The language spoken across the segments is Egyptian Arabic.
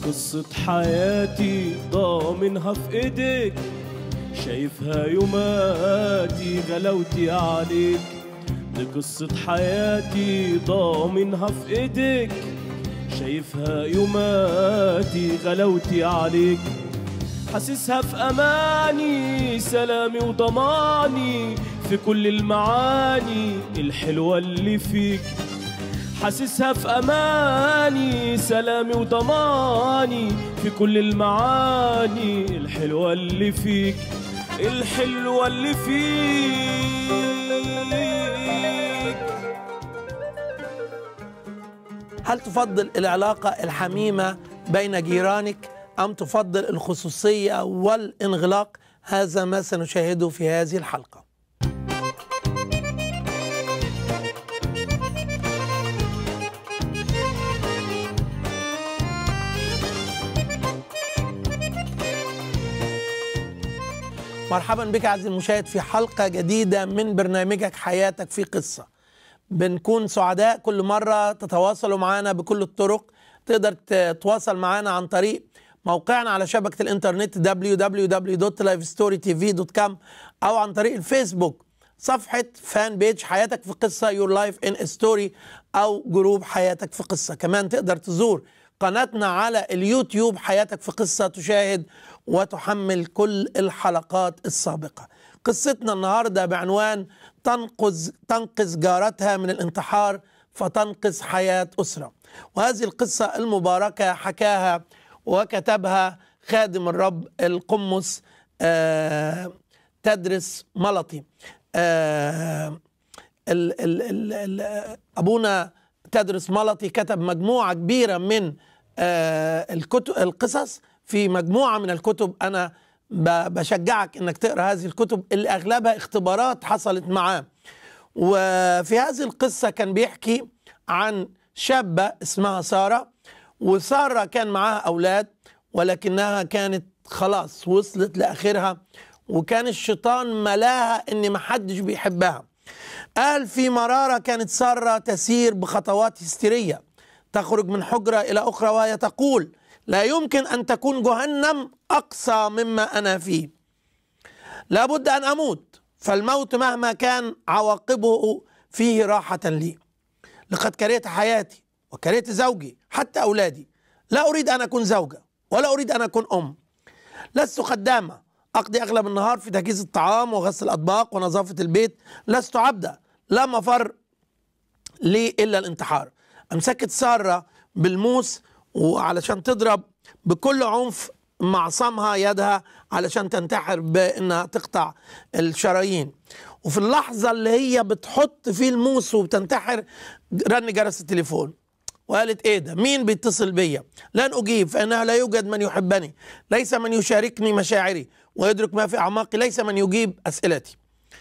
قصة حياتي ضامنها في ايديك شايفها يوماتي غلاوتي عليك دي قصة حياتي ضامنها في ايديك شايفها يوماتي غلاوتي عليك حاسسها في اماني سلامي وضماني في كل المعاني الحلوة اللي فيك حاسسها في اماني سلامي وضماني في كل المعاني الحلوة اللي فيك الحلوة اللي فيك هل تفضل العلاقة الحميمة بين جيرانك أم تفضل الخصوصية والانغلاق هذا ما سنشاهده في هذه الحلقة مرحبا بك عزيزي المشاهد في حلقة جديدة من برنامجك حياتك في قصة بنكون سعداء كل مرة تتواصلوا معنا بكل الطرق تقدر تتواصل معنا عن طريق موقعنا على شبكة الانترنت www.lifestorytv.com أو عن طريق الفيسبوك صفحة فان بيج حياتك في قصة Your Life in a Story أو جروب حياتك في قصة كمان تقدر تزور قناتنا على اليوتيوب حياتك في قصة تشاهد وتحمل كل الحلقات السابقة قصتنا النهاردة بعنوان تنقذ تنقذ جارتها من الانتحار فتنقذ حياة أسرة وهذه القصة المباركة حكاها وكتبها خادم الرب القمص آه تدرس ملطي آه ال ال ال ال أبونا تدرس ملطي كتب مجموعة كبيرة من آه الكتب القصص في مجموعة من الكتب أنا بشجعك انك تقرا هذه الكتب اللي اغلبها اختبارات حصلت معاه وفي هذه القصه كان بيحكي عن شابه اسمها ساره وساره كان معاها اولاد ولكنها كانت خلاص وصلت لاخرها وكان الشيطان ملاها ان محدش بيحبها قال في مراره كانت ساره تسير بخطوات هستيريه تخرج من حجره الى اخرى وهي تقول لا يمكن ان تكون جهنم اقصى مما انا فيه لابد ان اموت فالموت مهما كان عواقبه فيه راحه لي لقد كرهت حياتي وكرهت زوجي حتى اولادي لا اريد ان اكون زوجه ولا اريد ان اكون ام لست خدامه اقضي اغلب النهار في تجهيز الطعام وغسل الاطباق ونظافه البيت لست عبدا لا مفر لي الا الانتحار امسكت ساره بالموس وعلشان تضرب بكل عنف معصمها يدها علشان تنتحر بانها تقطع الشرايين وفي اللحظه اللي هي بتحط فيه الموس وبتنتحر رن جرس التليفون وقالت ايه ده مين بيتصل بيا لن اجيب فانها لا يوجد من يحبني ليس من يشاركني مشاعري ويدرك ما في اعماقي ليس من يجيب اسئلتي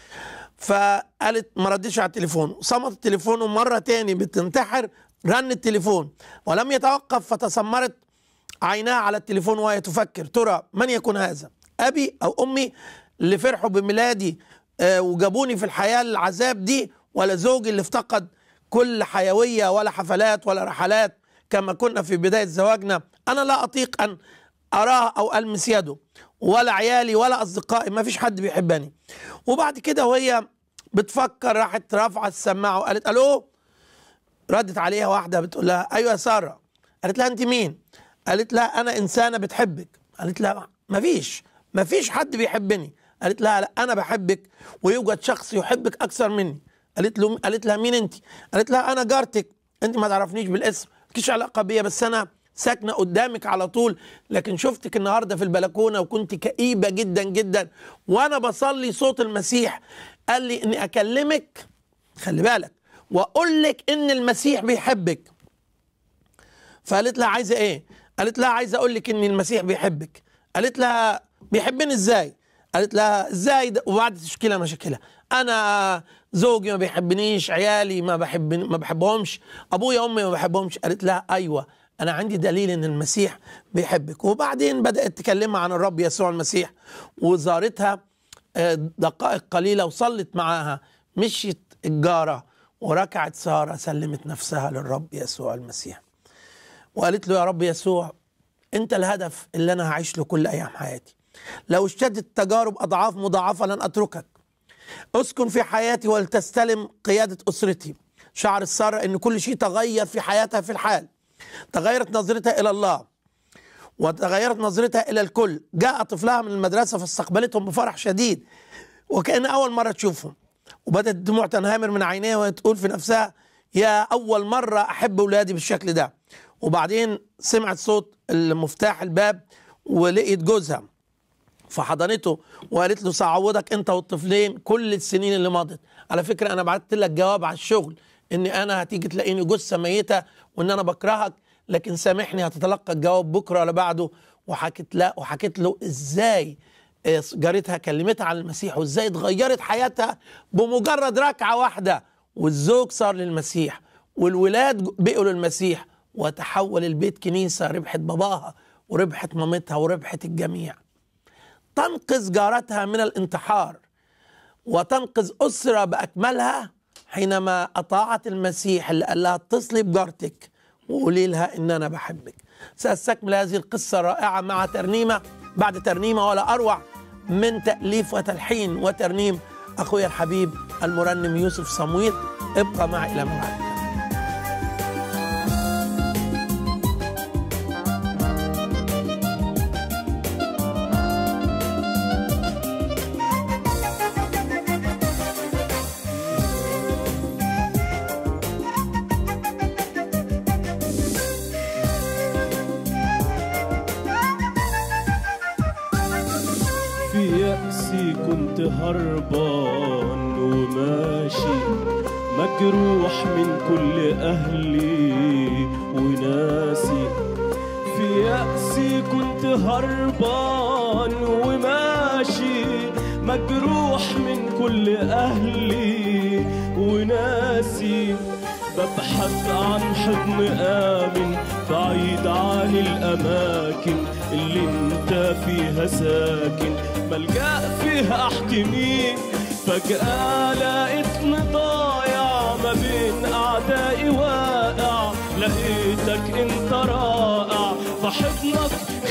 فقالت ما ردش على التليفون صمت التليفون ومره تاني بتنتحر رن التليفون ولم يتوقف فتسمرت عيناها على التليفون وهي تفكر ترى من يكون هذا أبي أو أمي اللي فرحوا بميلادي آه وجابوني في الحياة العذاب دي ولا زوجي اللي افتقد كل حيوية ولا حفلات ولا رحلات كما كنا في بداية زواجنا أنا لا أطيق أن أراه أو ألمس يده ولا عيالي ولا أصدقائي ما فيش حد بيحبني وبعد كده وهي بتفكر راحت رافعة السماعة وقالت ألو ردت عليها واحده بتقول لها ايوه يا ساره قالت لها انت مين قالت لها انا انسانه بتحبك قالت لها ما فيش ما فيش حد بيحبني قالت لها لا انا بحبك ويوجد شخص يحبك اكثر مني قالت له قالت لها مين انت قالت لها انا جارتك انت ما تعرفنيش بالاسم مالكيش علاقه بيا بس انا ساكنه قدامك على طول لكن شفتك النهارده في البلكونه وكنت كئيبه جدا جدا وانا بصلي صوت المسيح قال لي اني اكلمك خلي بالك واقول لك ان المسيح بيحبك فقالت لها عايزه ايه قالت لها عايزه اقول لك ان المسيح بيحبك قالت لها بيحبني ازاي قالت لها ازاي ده وبعد تشكي لها مشاكلها انا زوجي ما بيحبنيش عيالي ما بحب ما بحبهمش ابويا وامي ما بحبهمش قالت لها ايوه انا عندي دليل ان المسيح بيحبك وبعدين بدات تكلمها عن الرب يسوع المسيح وزارتها دقائق قليله وصلت معاها مشيت الجاره وركعت ساره سلمت نفسها للرب يسوع المسيح وقالت له يا رب يسوع انت الهدف اللي انا هعيش له كل ايام حياتي لو اشتدت التجارب اضعاف مضاعفه لن اتركك اسكن في حياتي ولتستلم قياده اسرتي شعر الساره ان كل شيء تغير في حياتها في الحال تغيرت نظرتها الى الله وتغيرت نظرتها الى الكل جاء طفلها من المدرسه فاستقبلتهم بفرح شديد وكان اول مره تشوفهم وبدات الدموع تنهمر من عينيها وتقول في نفسها يا اول مره احب اولادي بالشكل ده وبعدين سمعت صوت المفتاح الباب ولقيت جوزها فحضنته وقالت له سأعوضك انت والطفلين كل السنين اللي مضت على فكره انا بعت لك جواب على الشغل ان انا هتيجي تلاقيني جثه ميته وان انا بكرهك لكن سامحني هتتلقى الجواب بكره ولا بعده وحكيت لا وحكيت له ازاي آه، جارتها كلمتها عن المسيح وازاي اتغيرت حياتها بمجرد ركعه واحده والزوج صار للمسيح والولاد بقوا للمسيح وتحول البيت كنيسه ربحت باباها وربحت مامتها وربحت الجميع تنقذ جارتها من الانتحار وتنقذ أسرة بأكملها حينما أطاعت المسيح اللي قال لها اتصلي بجارتك وقولي لها إن أنا بحبك سأستكمل هذه القصة الرائعة مع ترنيمة بعد ترنيمة ولا أروع من تأليف وتلحين وترنيم أخويا الحبيب المرنم يوسف صمويل ابقى معي إلى موعد في يأسي كنت هربان وماشي مجروح من كل أهلي وناسي في يأسي كنت هربان وماشي مجروح من كل أهلي وناسي ببحث عن حضن آمن بعيد عن الأماكن اللي انت فيها ساكن ملجأ فيها أحتميك فجأة لقيتني ضايع ما بين أعدائي واقع لقيتك انت رائع فحضنك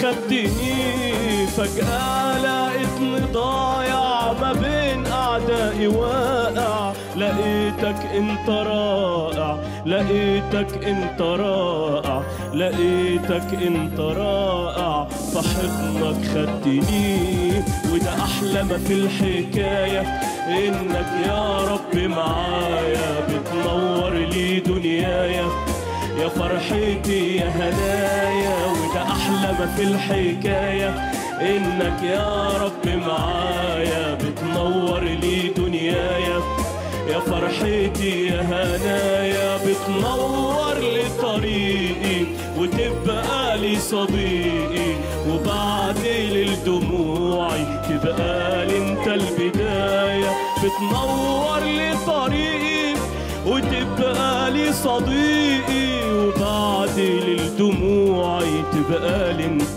خدني فجأة لقيتني ضايع ما بين أعدائي واقع لقيتك انت رائع لقيتك انت رائع لقيتك انت رائع فحضنك خدني وده احلى ما في الحكايه انك يا رب معايا بتنور لي دنيايا يا فرحتي يا هدايا وده احلى ما في الحكايه انك يا رب معايا بتنور لي دنيايا يا فرحتي يا هنايا بتنور لي طريقي وتبقى لي صديقي وبعد للدموعي تبقى لي انت البداية بتنور لي طريقي وتبقى لي صديقي وبعد للدموعي تبقى لي انت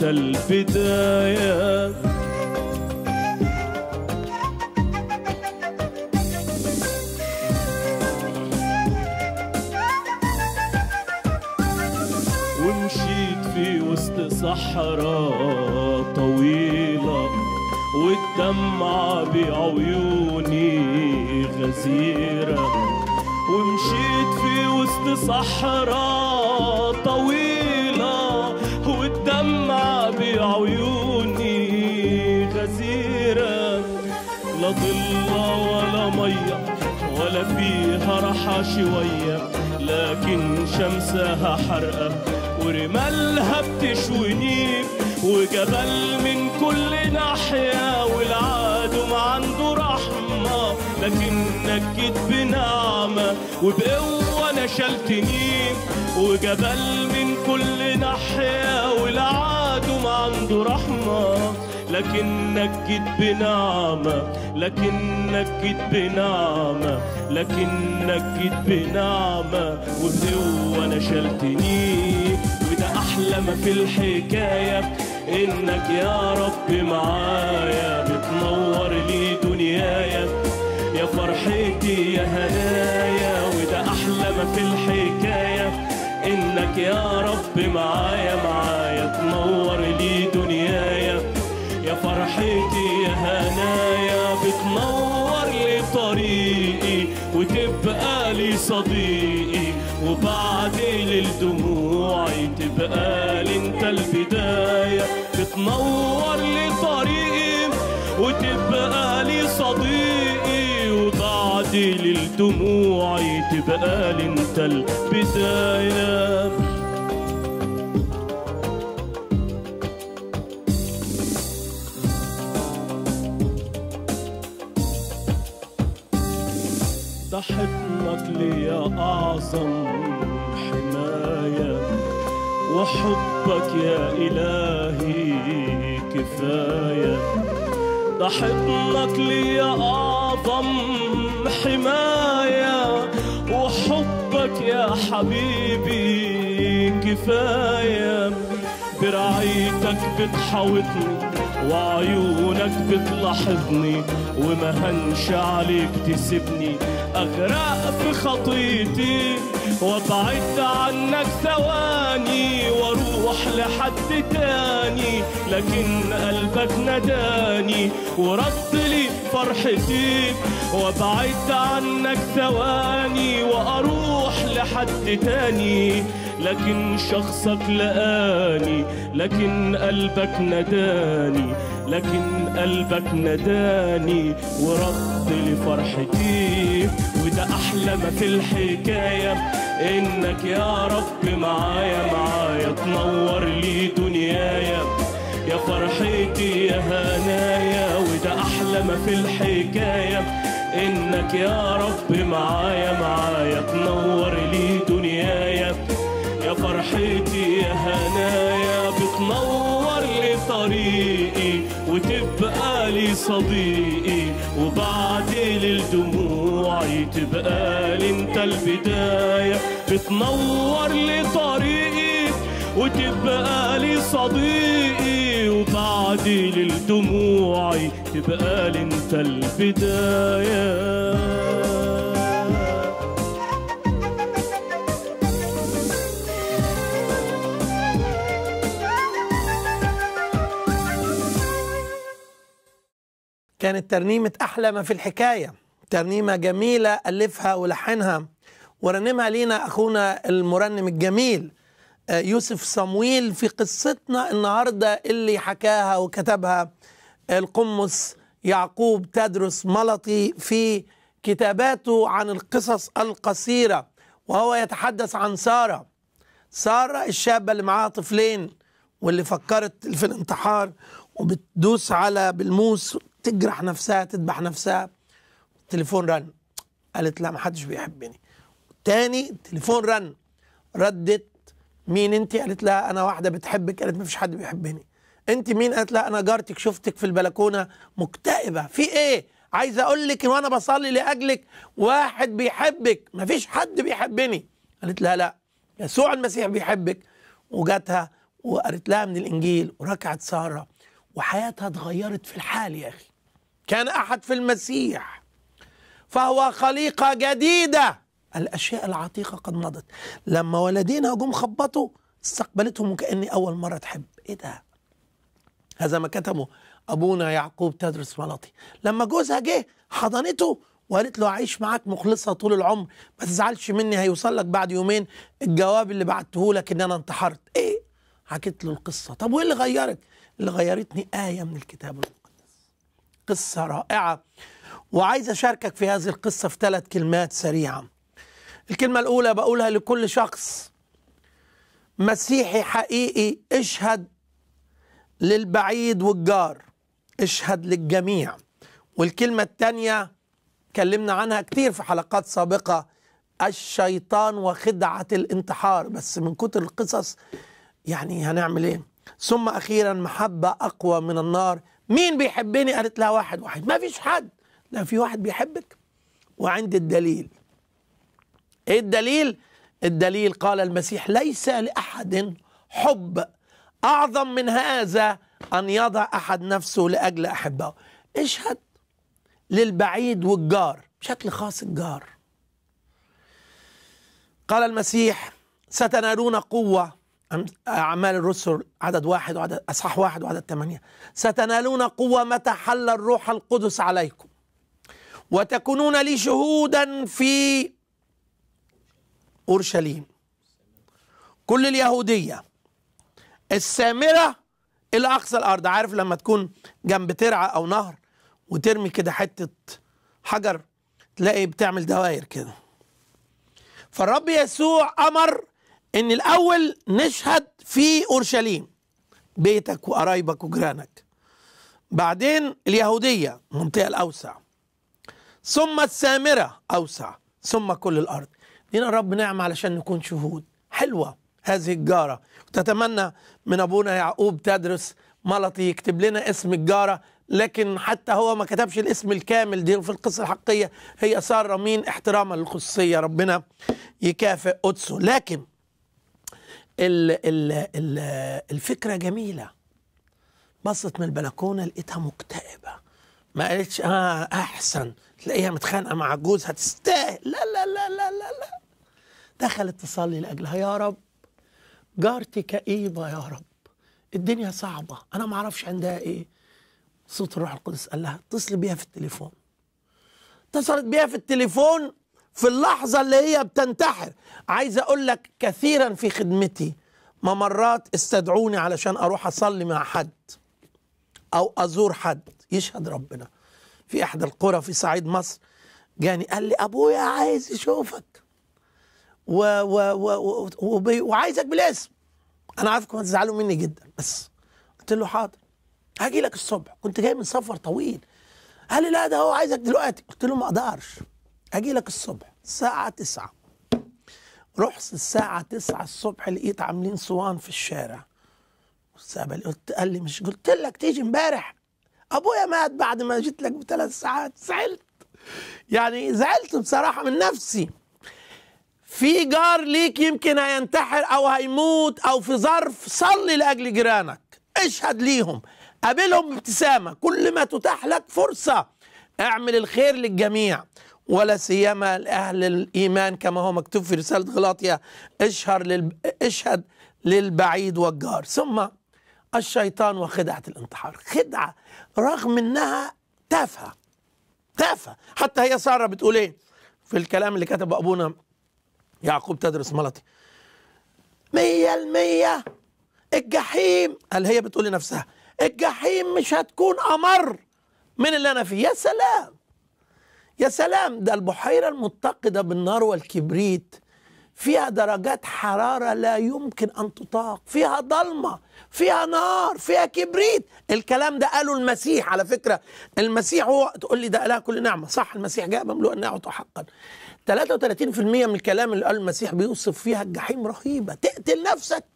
البدايه ومشيت في وسط صحراء طويلة والدمعة بعيوني غزيرة ومشيت في وسط صحراء طويلة والدمعة بعيوني غزيرة لا ضل ولا مية ولا فيها راحة شوية لكن شمسها حرقة ورمالها بتشويني وجبل من كل ناحية والعدو ما عنده رحمة لكنك جيت بنعمة وبقوة نشلتني وجبل من كل ناحية والعدو ما عنده رحمة لكنك جيت بنعمة لكنك جيت بنعمة لكنك جيت بنعمة وبقوة نشلتني وده أحلى ما في الحكاية إنك يا رب معايا بتنور لي دنيايا يا فرحتي يا هنايا وده أحلى ما في الحكاية إنك يا رب معايا معايا تنور بتنور لي طريقي وتبقى لي صديقي وبعد للدموعي تبقى لي انت البداية بتنور لي طريقي وتبقى لي صديقي وبعد للدموعي تبقى لي انت البداية ده حضنك ليا أعظم حماية وحبك يا إلهي كفاية ده حضنك ليا أعظم حماية وحبك يا حبيبي كفاية برعايتك بتحاوطني وعيونك بتلاحظني وما هنش عليك تسيبني اغرق في خطيتي وابعد عنك ثواني واروح لحد تاني لكن قلبك نداني ورد لي فرحتي وابعد عنك ثواني واروح لحد تاني لكن شخصك لقاني لكن قلبك نداني لكن قلبك نداني ورد لي فرحتي وده احلى ما في الحكايه انك يا رب معايا معايا تنور لي دنيايا يا فرحتي يا هنايا وده احلى ما في الحكايه انك يا رب معايا معايا تنور لي دنيايا يا فرحتي يا هنايا بتنور لي طريقي وتبقى لي صديقي وبعد للدموعي تبقى لي انت البداية بتنور لي طريقي وتبقى لي صديقي وبعد للدموعي تبقى لي انت البدايه كانت ترنيمة أحلى ما في الحكاية ترنيمة جميلة ألفها ولحنها ورنمها لينا أخونا المرنم الجميل آه، يوسف صمويل في قصتنا النهاردة اللي حكاها وكتبها القمص يعقوب تدرس ملطي في كتاباته عن القصص القصيرة وهو يتحدث عن سارة سارة الشابة اللي معاها طفلين واللي فكرت في الانتحار وبتدوس على بالموس تجرح نفسها تذبح نفسها التليفون رن قالت لا ما حدش بيحبني تاني التليفون رن ردت مين انت قالت لها انا واحده بتحبك قالت ما فيش حد بيحبني انت مين قالت لها انا جارتك شفتك في البلكونه مكتئبه في ايه عايز اقول لك وانا بصلي لاجلك واحد بيحبك ما فيش حد بيحبني قالت لها لا يسوع المسيح بيحبك وجاتها وقالت لها من الانجيل وركعت ساره وحياتها اتغيرت في الحال يا اخي كان احد في المسيح فهو خليقه جديده الاشياء العتيقه قد مضت لما ولدينا جم خبطوا استقبلتهم وكاني اول مره تحب ايه ده هذا ما كتبه ابونا يعقوب تدرس ملطي لما جوزها جه حضنته وقالت له اعيش معاك مخلصه طول العمر ما تزعلش مني هيوصل لك بعد يومين الجواب اللي بعته لك ان انا انتحرت ايه حكيت له القصه طب وايه اللي غيرك اللي غيرتني ايه من الكتاب المقدس قصه رائعه وعايز اشاركك في هذه القصه في ثلاث كلمات سريعه الكلمه الاولى بقولها لكل شخص مسيحي حقيقي اشهد للبعيد والجار اشهد للجميع والكلمة الثانية اتكلمنا عنها كتير في حلقات سابقة الشيطان وخدعة الانتحار بس من كتر القصص يعني هنعمل ايه ثم اخيرا محبة اقوى من النار مين بيحبني قالت لها واحد واحد ما فيش حد لا في واحد بيحبك وعندي الدليل ايه الدليل الدليل قال المسيح ليس لاحد حب اعظم من هذا ان يضع احد نفسه لاجل احبه اشهد للبعيد والجار بشكل خاص الجار قال المسيح ستنالون قوة أعمال الرسل عدد واحد وعدد أصحاح واحد وعدد ثمانية ستنالون قوة متى حل الروح القدس عليكم وتكونون لي شهودا في اورشليم كل اليهوديه السامره الى اقصى الارض عارف لما تكون جنب ترعه او نهر وترمي كده حته حجر تلاقي بتعمل دواير كده فالرب يسوع امر ان الاول نشهد في اورشليم بيتك وقرايبك وجيرانك بعدين اليهوديه المنطقه الاوسع ثم السامره اوسع ثم كل الارض دينا الرب نعم علشان نكون شهود حلوه هذه الجاره تتمنى من ابونا يعقوب تدرس ملطي يكتب لنا اسم الجاره لكن حتى هو ما كتبش الاسم الكامل دي في القصه الحقيقيه هي ساره مين احتراما للخصوصيه ربنا يكافئ قدسه لكن ال ال ال الفكره جميله بصت من البلكونه لقيتها مكتئبه ما قالتش اه احسن تلاقيها متخانقه مع جوزها تستاهل لا لا لا لا لا لا دخلت تصلي لاجلها يا رب جارتي كئيبه يا رب الدنيا صعبه انا ما اعرفش عندها ايه صوت الروح القدس قال لها اتصلي بيها في التليفون اتصلت بيها في التليفون في اللحظة اللي هي بتنتحر عايز أقول لك كثيرا في خدمتي ممرات استدعوني علشان أروح أصلي مع حد أو أزور حد يشهد ربنا في إحدى القرى في صعيد مصر جاني قال لي أبويا عايز يشوفك و و و و وبي- وعايزك بالاسم أنا عارفكم هتزعلوا مني جدا بس قلت له حاضر هاجي لك الصبح كنت جاي من سفر طويل قال لي لا ده هو عايزك دلوقتي قلت له ما اقدرش اجي لك الصبح الساعة تسعة رحت الساعة تسعة الصبح لقيت عاملين صوان في الشارع استقبل قلت قال لي مش قلت لك تيجي امبارح ابويا مات بعد ما جيت لك بثلاث ساعات زعلت يعني زعلت بصراحة من نفسي في جار ليك يمكن هينتحر او هيموت او في ظرف صلي لاجل جيرانك اشهد ليهم قابلهم بابتسامه كل ما تتاح لك فرصه اعمل الخير للجميع ولا سيما لاهل الايمان كما هو مكتوب في رساله غلاطيا اشهر لل... اشهد للبعيد والجار ثم الشيطان وخدعه الانتحار خدعه رغم انها تافهه تافهه حتى هي ساره بتقول ايه في الكلام اللي كتبه ابونا يعقوب تدرس ملطي مية المية الجحيم قال هي بتقول لنفسها الجحيم مش هتكون أمر من اللي أنا فيه يا سلام يا سلام ده البحيرة المتقدة بالنار والكبريت فيها درجات حرارة لا يمكن أن تطاق فيها ضلمة فيها نار فيها كبريت الكلام ده قاله المسيح على فكرة المسيح هو تقول لي ده إله كل نعمة صح المسيح جاء مملوء النعمة حقا 33% من الكلام اللي قاله المسيح بيوصف فيها الجحيم رهيبة تقتل نفسك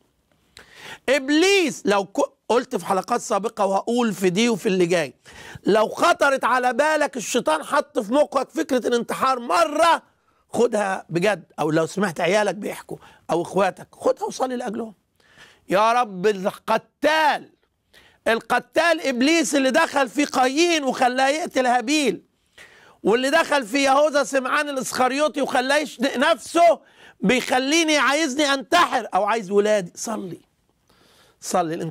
ابليس لو ك- قلت في حلقات سابقه وهقول في دي وفي اللي جاي لو خطرت على بالك الشيطان حط في مخك فكره الانتحار مره خدها بجد او لو سمعت عيالك بيحكوا او اخواتك خدها وصلي لاجلهم يا رب القتال القتال ابليس اللي دخل في قايين وخلاه يقتل هابيل واللي دخل في يهوذا سمعان الاسخريوطي وخلاه يشنق نفسه بيخليني عايزني انتحر او عايز ولادي صلي صلي